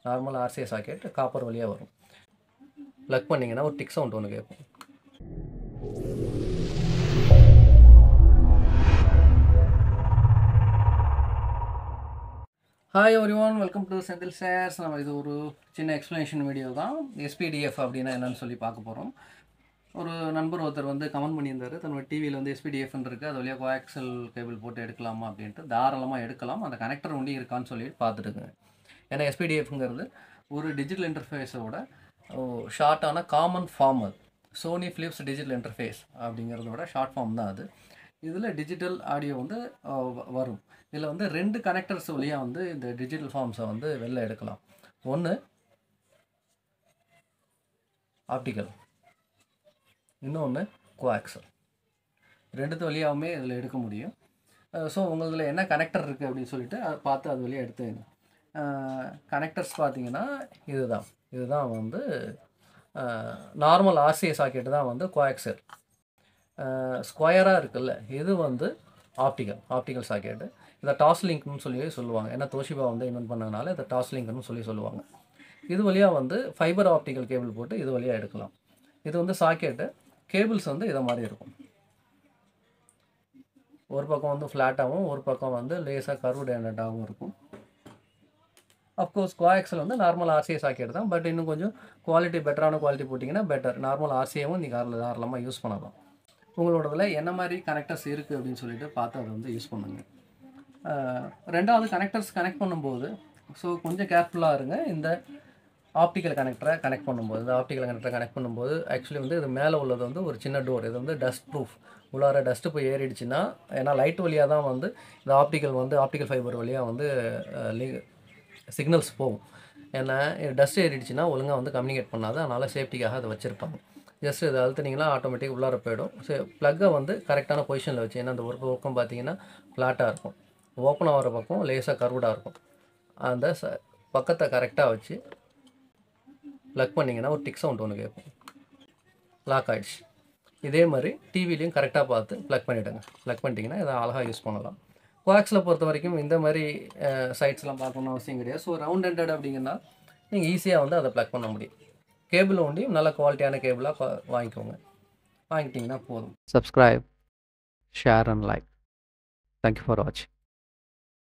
normal RCA socket copper வழியாக வரும் plug பண்ணிங்கன்னா ஒரு டிக் சவுண்ட் ஒன்று கேட்கும் hi everyone welcome to Senthil சேர்ஸ் நம்ம இது ஒரு சின்ன எக்ஸ்ப்ளனேஷன் வீடியோ தான் எஸ்பிடிஎஃப் அப்படின்னா என்னன்னு சொல்லி பார்க்க போகிறோம் ஒரு நண்பர் ஒருத்தர் வந்து கமெண்ட் பண்ணியிருந்தாரு தன்னோட டிவியில் வந்து எஸ்பிடிஎஃப்னு இருக்குது அது வழியாக கோஆக்சல் கேபிள் போட்டு எடுக்கலாமா அப்படின்ட்டு தாராளமாக எடுக்கலாம் அந்த கனெக்டர் ஒண்டி இருக்கான்னு சொல்லிட்டு பார்த்துட்டுங்க ஏன்னா எஸ்பிடிஎஃப்ங்கிறது ஒரு டிஜிட்டல் இன்டர்ஃபேஸோட ஷார்ட்டான காமன் ஃபார்ம் அது சோனி ஃபிலிப்ஸ் டிஜிட்டல் இன்டர்ஃபேஸ் அப்படிங்கிறதோட ஷார்ட் ஃபார்ம் தான் அது இதில் டிஜிட்டல் ஆடியோ வந்து அஹ், வ- வரும் இதில் வந்து ரெண்டு கனெக்டர்ஸ் வழியாக வந்து இந்த டிஜிட்டல் ஃபார்ம்ஸை வந்து வெளில எடுக்கலாம் ஒன்று ஆப்டிக்கல் இன்னொன்று கோஆக்சல் ரெண்டுத்து வழியாகவுமே இதில் எடுக்க முடியும் ஸோ உங்களதில் என்ன கனெக்டர் இருக்குது அப்படின்னு சொல்லிட்டு அதை பார்த்து அது வழியாக எடுத்துங்க கனெக்டர்ஸ் பார்த்தீங்கன்னா இதுதான் இதுதான் வந்து நார்மல் ஆர்சிஏ சாக்கெட்டு தான் வந்து கோஆக்சல் ஸ்கொயராக இருக்குல்ல இது வந்து ஆப்டிக்கல் ஆப்டிக்கல் சாக்கெட்டு இதை டாஸ் லிங்க்னு சொல்லி சொல்லுவாங்க ஏன்னா தோஷிபா வந்து இன்வென்ட் பண்ணதுனால இதை டாஸ் லிங்க்னு சொல்லி சொல்லுவாங்க இது வழியாக வந்து ஃபைபர் ஆப்டிக்கல் கேபிள் போட்டு இது வழியாக எடுக்கலாம் இது வந்து சாக்கெட்டு கேபிள்ஸ் வந்து இதை மாதிரி இருக்கும் ஒரு பக்கம் வந்து ஃப்ளாட்டாகவும் ஒரு பக்கம் வந்து லேசாக கர்வு டேண்டடாகவும் இருக்கும் அஃப்கோர்ஸ் கோஆக்சல் வந்து நார்மல் ஆர்சிஏ சாக்கெட் தான் பட் இன்னும் கொஞ்சம் குவாலிட்டி பெட்டரான குவாலிட்டி போட்டிங்கன்னா பெட்டர் நார்மல் ஆர்சிஏவும் நீங்கள் அதில் தாராளமாக யூஸ் பண்ணலாம் உங்களோடதுல என்ன மாதிரி கனெக்டர்ஸ் இருக்குது அப்படின்னு சொல்லிட்டு பார்த்து அதை வந்து யூஸ் பண்ணுங்க ஆஹ் ரெண்டாவது கனெக்டர்ஸ் கனெக்ட் பண்ணும்போது ஸோ கொஞ்சம் கேர்ஃபுல்லாக இருங்க இந்த ஆப்டிக்கல் கனெக்டரை கனெக்ட் பண்ணும்போது இந்த ஆப்டிக்கல் கனெக்டரை கனெக்ட் பண்ணும்போது ஆக்சுவலி வந்து இது மேலே உள்ளது வந்து ஒரு சின்ன டோர் இது வந்து டஸ்ட் ப்ரூஃப் உள்ளார டஸ்ட்டு போய் ஏறிடுச்சுன்னா ஏன்னா லைட் வழியாக தான் வந்து இந்த ஆப்டிக்கல் வந்து ஆப்டிக்கல் ஃபைபர் வழியாக வந்து சிக்னல்ஸ் போகும் ஏன்னா டஸ்ட் ஏறிடுச்சுன்னா ஒழுங்காக வந்து கம்யூனிகேட் பண்ணாது அதனால் சேஃப்டிக்காக அதை வச்சுருப்பாங்க ஜஸ்ட் இதை அழுத்துனீங்கன்னா ஆட்டோமேட்டிக் உள்ளார போயிடும் ஸோ ப்ளக்கை வந்து கரெக்டான பொசிஷனில் வச்சு ஏன்னா அந்த ஒரு பக்கம் பார்த்தீங்கன்னா ஃப்ளாட்டாக இருக்கும் ஓப்பன் ஆகிற பக்கம் லேசாக கர்வுடாக இருக்கும் அந்த ச பக்கத்தை கரெக்டாக வச்சு ப்ளக் பண்ணிங்கன்னா ஒரு டிக் சவுண்ட் ஒன்று கேட்கும் லாக் ஆயிடுச்சு இதே மாதிரி டிவிலையும் கரெக்டாக பார்த்து ப்ளக் பண்ணிவிடுங்க ப்ளக் பண்ணிட்டீங்கன்னா இதை அழகாக யூஸ் பண்ணலாம் கோஆக்ஸில் பொறுத்த வரைக்கும் இந்த மாதிரி சைட்ஸ்லாம் பார்க்கணும்னு அவசியம் கிடையாது ஸோ ரவுண்ட் ஹெண்டட் அப்படிங்கன்னா நீங்கள் ஈஸியாக வந்து அதை ப்ளக் பண்ண முடியும் கேபிள் ஒண்டியும் நல்ல குவாலிட்டியான கேபிளாக வாங்கிக்கோங்க வாங்கிட்டிங்கன்னா போதும் subscribe share and like thank you for வாட்சிங்